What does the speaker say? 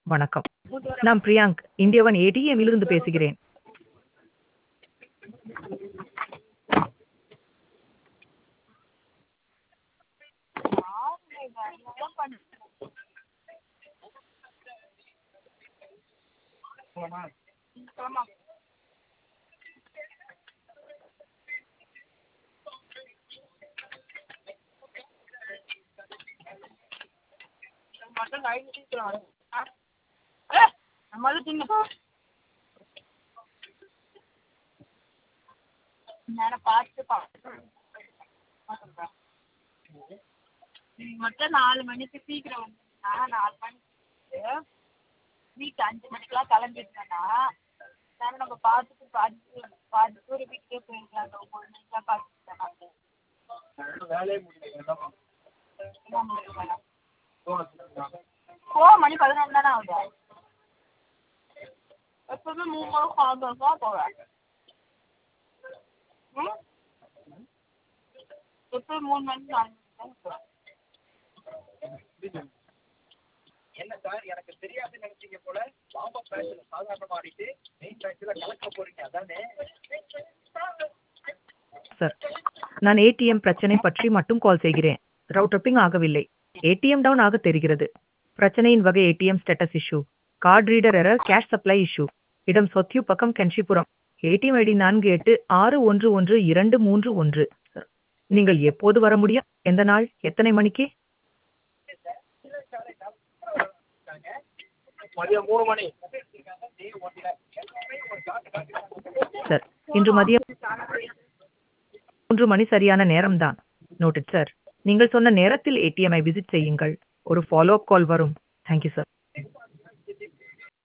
வணக்கம் நான் பிரியாங்க் இந்தியாவன் ஏடிஎம்மிலிருந்து பேசுகிறேன் மட்டும் கையில் சீக்கிரம் ஏ முதல்ல தின்னுப்பா நேரம் பார்த்து பார்த்து மட்டும் நாலு மணிக்கு சீக்கிரம் வந்துருந்தா நாலு மணிக்கு வீட்டு அஞ்சு மணிக்கெலாம் கிளம்பிருந்தேன்னா நேரம் நம்ம பார்த்துட்டு பாதி பாதி தூர வீட்டுக்கே போயிருக்கலாம் அந்த ஒம்பது மணிக்கெலாம் பார்த்துருந்தேன் வேலையே முடியல என்னம்மா என்ன முடியும் மேடம் போ மணி பதினொன்று தானே ஆகுது எப்பவுமே மூணு மணி கால் தான் போவேன் ம் எப்பவும் மூணு மணி நாலு மணிக்கு தான் போவேன் என்ன சார் எனக்கு தெரியாதுன்னு நினைச்சீங்க போல பாம்பா பேட்ச்ல சாதாரணமா ஆடிட்டு மெயின் பேட்ச்ல கலக்க போறீங்க அதானே சார் நான் ஏடிஎம் பிரச்சனை பற்றி மட்டும் கால் செய்கிறேன் ரவுட்டர் பிங் ஆகவில்லை ஏடிஎம் டவுன் ஆக தெரிகிறது பிரச்சனையின் வகை ATM status issue card reader error cash supply issue இடம் சொத்யூ பக்கம் கன்ஷிபுரம் ஏடிஎம் ஐடி நான்கு எட்டு ஆறு ஒன்று ஒன்று இரண்டு மூன்று ஒன்று சார் நீங்கள் எப்போது வர முடியும் எந்த நாள் எத்தனை மணிக்கு மதியம் மூணு மணி சார் இன்று மதியம் மூன்று மணி சரியான நேரம்தான் நோட்டட் சார் நீங்கள் சொன்ன நேரத்தில் ஏடிஎம்ஐ விசிட் செய்யுங்கள் ஒரு ஃபாலோ அப் கால் வரும் தேங்க்யூ சார்